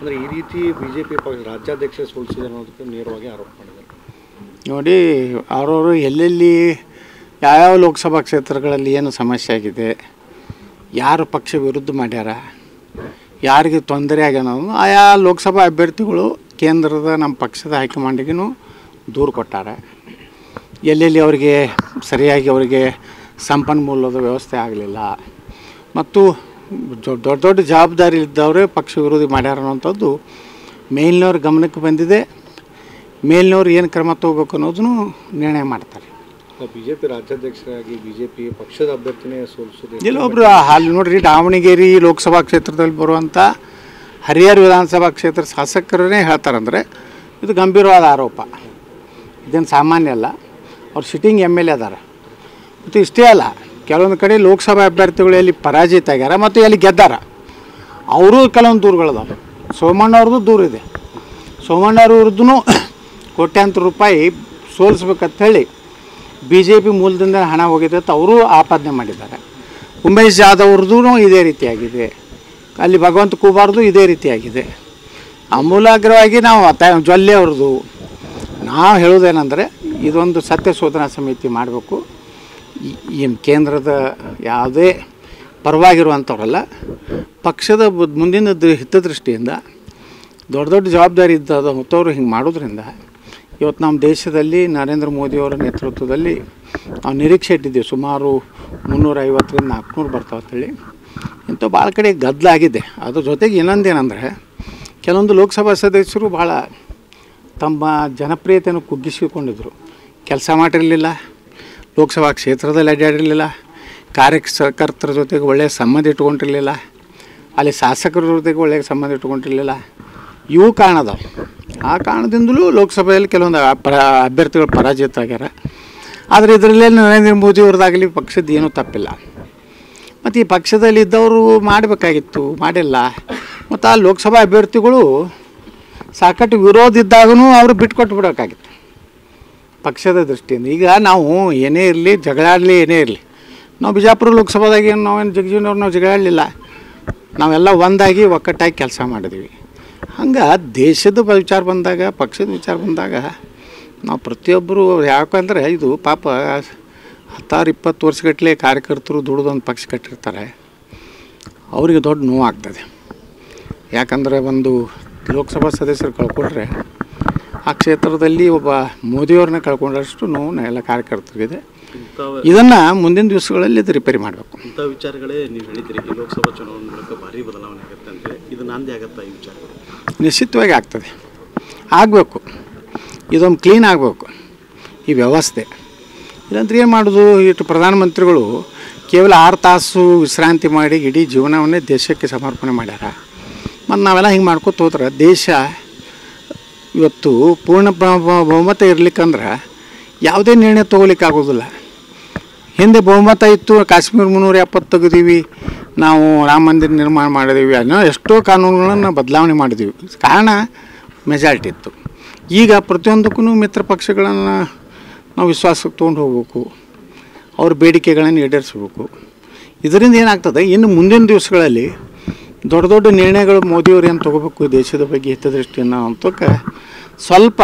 ಅಂದರೆ ಈ ರೀತಿ ಬಿ ಜೆ ಪಿ ಪಕ್ಷ ರಾಜ್ಯಾಧ್ಯಕ್ಷ ಸೋಲಿಸಿದೆ ಅನ್ನೋದಕ್ಕೆ ನೇರವಾಗಿ ಆರೋಪ ಮಾಡಿದ್ದಾರೆ ನೋಡಿ ಅವರವರು ಎಲ್ಲೆಲ್ಲಿ ಯಾವ್ಯಾವ ಲೋಕಸಭಾ ಕ್ಷೇತ್ರಗಳಲ್ಲಿ ಏನು ಸಮಸ್ಯೆ ಆಗಿದೆ ಯಾರು ಪಕ್ಷ ವಿರುದ್ಧ ಮಾಡ್ಯಾರ ಯಾರಿಗೆ ತೊಂದರೆ ಆಗ್ಯಾನ ಅನ್ನೋದು ಆಯಾ ಲೋಕಸಭಾ ಅಭ್ಯರ್ಥಿಗಳು ಕೇಂದ್ರದ ನಮ್ಮ ಪಕ್ಷದ ಹೈಕಮಾಂಡಿಗೂ ದೂರು ಕೊಟ್ಟಾರೆ ಎಲ್ಲೆಲ್ಲಿ ಅವರಿಗೆ ಸರಿಯಾಗಿ ಅವರಿಗೆ ಸಂಪನ್ಮೂಲದ ವ್ಯವಸ್ಥೆ ಆಗಲಿಲ್ಲ ಮತ್ತು ದೊಡ್ಡ ದೊಡ್ಡ ದೊಡ್ಡ ಜವಾಬ್ದಾರಿ ಇದ್ದವರೇ ಪಕ್ಷ ವಿರೋಧಿ ಮಾಡ್ಯಾರ ಅನ್ನೋಂಥದ್ದು ಮೇಲಿನವ್ರ ಗಮನಕ್ಕೆ ಬಂದಿದೆ ಮೇಲಿನವ್ರು ಏನು ಕ್ರಮ ತಗೋಬೇಕು ಅನ್ನೋದನ್ನು ನಿರ್ಣಯ ಮಾಡ್ತಾರೆ ಬಿ ಜೆ ಪಿ ರಾಜ್ಯಾಧ್ಯಕ್ಷರಾಗಿ ಬಿ ಜೆ ಪಿ ಪಕ್ಷದ ಅಭ್ಯರ್ಥಿನೇ ಸೋಲಿಸೋದು ಇಲ್ಲೊಬ್ರು ಅಲ್ಲಿ ನೋಡ್ರಿ ದಾವಣಗೆರೆ ಲೋಕಸಭಾ ಕ್ಷೇತ್ರದಲ್ಲಿ ಬರುವಂಥ ಹರಿಹರ ವಿಧಾನಸಭಾ ಕ್ಷೇತ್ರ ಶಾಸಕರನ್ನೇ ಹೇಳ್ತಾರಂದರೆ ಇದು ಗಂಭೀರವಾದ ಆರೋಪ ಇದೇನು ಸಾಮಾನ್ಯ ಅಲ್ಲ ಅವ್ರು ಸಿಟ್ಟಿಂಗ್ ಎಮ್ ಎಲ್ ಎ ಅದಾರ ಮತ್ತು ಇಷ್ಟೇ ಅಲ್ಲ ಕೆಲವೊಂದು ಕಡೆ ಲೋಕಸಭಾ ಅಭ್ಯರ್ಥಿಗಳು ಎಲ್ಲಿ ಪರಾಜಿತ ಆಗ್ಯಾರ ಮತ್ತು ಎಲ್ಲಿ ಗೆದ್ದಾರ ಅವರು ಕೆಲವೊಂದು ದೂರುಗಳದಾವೆ ಸೋಮಣ್ಣವ್ರದ್ದು ದೂರ ಇದೆ ಸೋಮಣ್ಣವ್ರ ವಿರುದ್ಧನೂ ಕೋಟ್ಯಾಂತರ ರೂಪಾಯಿ ಸೋಲಿಸ್ಬೇಕಂತ ಹೇಳಿ ಬಿ ಜೆ ಪಿ ಮೂಲದಿಂದ ಹಣ ಹೋಗಿದೆ ಅಂತ ಅವರು ಆಪಾದನೆ ಮಾಡಿದ್ದಾರೆ ಉಮೇಶ್ ಜಾಧವ್ ಅವ್ರದ್ದು ಇದೇ ರೀತಿಯಾಗಿದೆ ಅಲ್ಲಿ ಭಗವಂತ ಕುಮಾರ್ದು ಇದೇ ರೀತಿಯಾಗಿದೆ ಅಮೂಲಾಗ್ರವಾಗಿ ನಾವು ತ ಜೊಲ್ಲೆ ಅವ್ರದ್ದು ನಾವು ಹೇಳೋದೇನೆಂದರೆ ಇದೊಂದು ಸತ್ಯ ಶೋಧನಾ ಸಮಿತಿ ಮಾಡಬೇಕು ಈ ಕೇಂದ್ರದ ಯಾವುದೇ ಪರವಾಗಿರುವಂಥವ್ರಲ್ಲ ಪಕ್ಷದ ಬು- ಮುಂದಿನ ದ- ಹಿತದೃಷ್ಟಿಯಿಂದ ದೊಡ್ಡ ದೊಡ್ಡ ಜವಾಬ್ದಾರಿ ಇದ್ದವರು ಹಿಂಗೆ ಮಾಡೋದ್ರಿಂದ ಇವತ್ತು ನಮ್ಮ ದೇಶದಲ್ಲಿ ನರೇಂದ್ರ ಮೋದಿಯವರ ನೇತೃತ್ವದಲ್ಲಿ ನಾವು ನಿರೀಕ್ಷೆ ಇಟ್ಟಿದ್ದೀವಿ ಸುಮಾರು ಮುನ್ನೂರೈವತ್ತರಿಂದ ನಾಲ್ಕುನೂರು ಬರ್ತಾವೆ ಅಂತೇಳಿ ಇಂಥ ಭಾಳ ಕಡೆ ಗದ್ದಲಾಗಿದೆ ಅದ್ರ ಜೊತೆಗೆ ಇನ್ನೊಂದೇನೆಂದರೆ ಕೆಲವೊಂದು ಲೋಕಸಭಾ ಸದಸ್ಯರು ಭಾಳ ತಮ್ಮ ಜನಪ್ರಿಯತೆಯನ್ನು ಕುಗ್ಗಿಸಿಕೊಂಡಿದ್ದರು ಕೆಲಸ ಮಾಡಿರಲಿಲ್ಲ ಲೋಕಸಭಾ ಕ್ಷೇತ್ರದಲ್ಲಿ ಅಡ್ಡಾಡಿರಲಿಲ್ಲ ಕಾರ್ಯಕರ್ತರ ಜೊತೆಗೆ ಒಳ್ಳೆಯ ಸಂಬಂಧ ಇಟ್ಕೊಂಡಿರಲಿಲ್ಲ ಅಲ್ಲಿ ಶಾಸಕರ ಜೊತೆಗೆ ಒಳ್ಳೆಯ ಸಂಬಂಧ ಇಟ್ಕೊಂಡಿರಲಿಲ್ಲ ಇವು ಕಾರಣ ಅದಾವೆ ಆ ಕಾರಣದಿಂದಲೂ ಲೋಕಸಭೆಯಲ್ಲಿ ಕೆಲವೊಂದು ಪರ ಅಭ್ಯರ್ಥಿಗಳು ಪರಾಜಿತ ಆಗ್ಯಾರ ಆದರೆ ಇದರಲ್ಲಿ ನರೇಂದ್ರ ಮೋದಿ ಅವ್ರದ್ದಾಗಲಿ ಪಕ್ಷದ ಏನೂ ತಪ್ಪಿಲ್ಲ ಮತ್ತು ಈ ಪಕ್ಷದಲ್ಲಿ ಇದ್ದವರು ಮಾಡಬೇಕಾಗಿತ್ತು ಮಾಡಿಲ್ಲ ಮತ್ತು ಆ ಲೋಕಸಭಾ ಅಭ್ಯರ್ಥಿಗಳು ಸಾಕಷ್ಟು ವಿರೋಧ ಇದ್ದಾಗೂ ಅವರು ಬಿಟ್ಕೊಟ್ಟು ಬಿಡೋಕ್ಕಾಗಿತ್ತು ಪಕ್ಷದ ದೃಷ್ಟಿಯಿಂದ ಈಗ ನಾವು ಏನೇ ಇರಲಿ ಜಗಳಾಡಲಿ ಏನೇ ಇರಲಿ ನಾವು ಬಿಜಾಪುರ ಲೋಕಸಭಾದಾಗ ಏನು ನಾವೇನು ಜಗಜೀವನವ್ರು ನಾವು ಜಗಳಾಡಲಿಲ್ಲ ನಾವೆಲ್ಲ ಒಂದಾಗಿ ಒಕ್ಕಟ್ಟಾಗಿ ಕೆಲಸ ಮಾಡಿದ್ವಿ ಹಂಗೆ ದೇಶದ ಬ- ವಿಚಾರ ಬಂದಾಗ ಪಕ್ಷದ ವಿಚಾರ ಬಂದಾಗ ನಾವು ಪ್ರತಿಯೊಬ್ಬರು ಯಾಕಂದರೆ ಇದು ಪಾಪ ಹತ್ತಾರು ಇಪ್ಪತ್ತು ವರ್ಷಗಟ್ಟಲೆ ಕಾರ್ಯಕರ್ತರು ದುಡಿದೊಂದು ಪಕ್ಷ ಕಟ್ಟಿರ್ತಾರೆ ಅವರಿಗೆ ದೊಡ್ಡ ನೋವಾಗ್ತದೆ ಯಾಕಂದರೆ ಒಂದು ಲೋಕಸಭಾ ಸದಸ್ಯರು ಕಳ್ಕೊಂಡ್ರೆ ಆ ಕ್ಷೇತ್ರದಲ್ಲಿ ಒಬ್ಬ ಮೋದಿಯವ್ರನ್ನ ಕಳ್ಕೊಂಡಷ್ಟು ನೋವು ಎಲ್ಲ ಕಾರ್ಯಕರ್ತರಿಗಿದೆ ಇಂಥ ಇದನ್ನು ಮುಂದಿನ ದಿವಸಗಳಲ್ಲಿ ಇದು ರಿಪೇರಿ ಮಾಡಬೇಕು ಇಂಥ ವಿಚಾರಗಳೇ ನೀವು ಹೇಳಿದಿರಿ ಈ ಲೋಕಸಭಾ ಚುನಾವಣೆ ಮೂಲಕ ಭಾರಿ ಬದಲಾವಣೆ ಆಗುತ್ತೆ ಅಂತೇಳಿ ಇದು ನಾಂದಿ ಆಗತ್ತಾ ಈ ವಿಚಾರಗಳು ನಿಶ್ಚಿತವಾಗಿ ಆಗ್ತದೆ ಆಗಬೇಕು ಇದೊಂದು ಕ್ಲೀನ್ ಆಗಬೇಕು ಈ ವ್ಯವಸ್ಥೆ ಇಲ್ಲಾಂದ್ರೆ ಏನು ಮಾಡೋದು ಇಟ್ಟು ಪ್ರಧಾನಮಂತ್ರಿಗಳು ಕೇವಲ ಆರು ತಾಸು ವಿಶ್ರಾಂತಿ ಮಾಡಿ ಇಡೀ ಜೀವನವನ್ನೇ ದೇಶಕ್ಕೆ ಸಮರ್ಪಣೆ ಮಾಡ್ಯಾರ ಮತ್ತು ನಾವೆಲ್ಲ ಹಿಂಗೆ ಮಾಡ್ಕೊತ ಹೋದ್ರೆ ದೇಶ ಇವತ್ತು ಪೂರ್ಣ ಬ- ಬ- ಬಹುಮತ ಇರ್ಲಿಕ್ಕಂದ್ರೆ ಯಾವುದೇ ನಿರ್ಣಯ ತೊಗೊಲಿಕ್ಕೆ ಆಗೋದಿಲ್ಲ ಹಿಂದೆ ಬಹುಮತ ಇತ್ತು ಕಾಶ್ಮೀರ ಮುನ್ನೂರ ಎಪ್ಪತ್ತು ತೆಗೆದೀವಿ ನಾವು ರಾಮ ಮಂದಿರ ನಿರ್ಮಾಣ ಮಾಡಿದೀವಿ ಅನ್ನೋ ಎಷ್ಟೋ ಕಾನೂನುಗಳನ್ನು ಬದಲಾವಣೆ ಮಾಡಿದ್ದೀವಿ ಕಾರಣ ಮೆಜಾರಿಟಿ ಇತ್ತು ಈಗ ಪ್ರತಿಯೊಂದಕ್ಕೂ ಮಿತ್ರ ಪಕ್ಷಗಳನ್ನು ನಾವು ವಿಶ್ವಾಸಕ್ಕೆ ತೊಗೊಂಡು ಹೋಗ್ಬೇಕು ಅವ್ರ ಬೇಡಿಕೆಗಳನ್ನು ಈಡೇರಿಸ್ಬೇಕು ಇದರಿಂದ ಏನಾಗ್ತದೆ ಇನ್ನು ಮುಂದಿನ ದಿವಸಗಳಲ್ಲಿ ದೊಡ್ಡ ದೊಡ್ಡ ನಿರ್ಣಯಗಳು ಮೋದಿಯವರು ಏನು ತೊಗೋಬೇಕು ದೇಶದ ಬಗ್ಗೆ ಹಿತದೃಷ್ಟಿಯನ್ನು ಅಂತಕ್ಕೆ ಸ್ವಲ್ಪ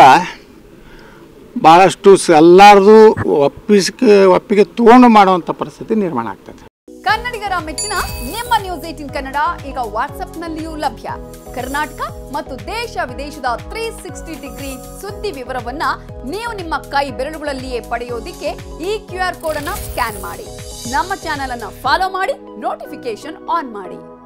ಭಾಳಷ್ಟು ಸ ಎಲ್ಲರದು ಒಪ್ಪಿಸ್ಕೆ ಒಪ್ಪಿಗೆ ತೊಗೊಂಡು ಮಾಡುವಂಥ ಪರಿಸ್ಥಿತಿ ನಿರ್ಮಾಣ ಆಗ್ತದೆ ಕನ್ನಡಿಗರ ಮೆಚ್ಚಿನ ನಿಮ್ಮ ನ್ಯೂಸ್ ಏಟಿನ್ ಕನ್ನಡ ಈಗ ವಾಟ್ಸ್ಆಪ್ನಲ್ಲಿಯೂ ಲಭ್ಯ ಕರ್ನಾಟಕ ಮತ್ತು ದೇಶ ವಿದೇಶದ ತ್ರೀ ಸಿಕ್ಸ್ಟಿ ಡಿಗ್ರಿ ಸುದ್ದಿ ವಿವರವನ್ನ ನೀವು ನಿಮ್ಮ ಕೈ ಬೆರಳುಗಳಲ್ಲಿಯೇ ಪಡೆಯೋದಿಕ್ಕೆ ಈ ಕ್ಯೂ ಆರ್ ಕೋಡ್ ಅನ್ನ ಸ್ಕ್ಯಾನ್ ಮಾಡಿ ನಮ್ಮ ಚಾನೆಲ್ ಅನ್ನ ಫಾಲೋ ಮಾಡಿ ನೋಟಿಫಿಕೇಶನ್ ಆನ್ ಮಾಡಿ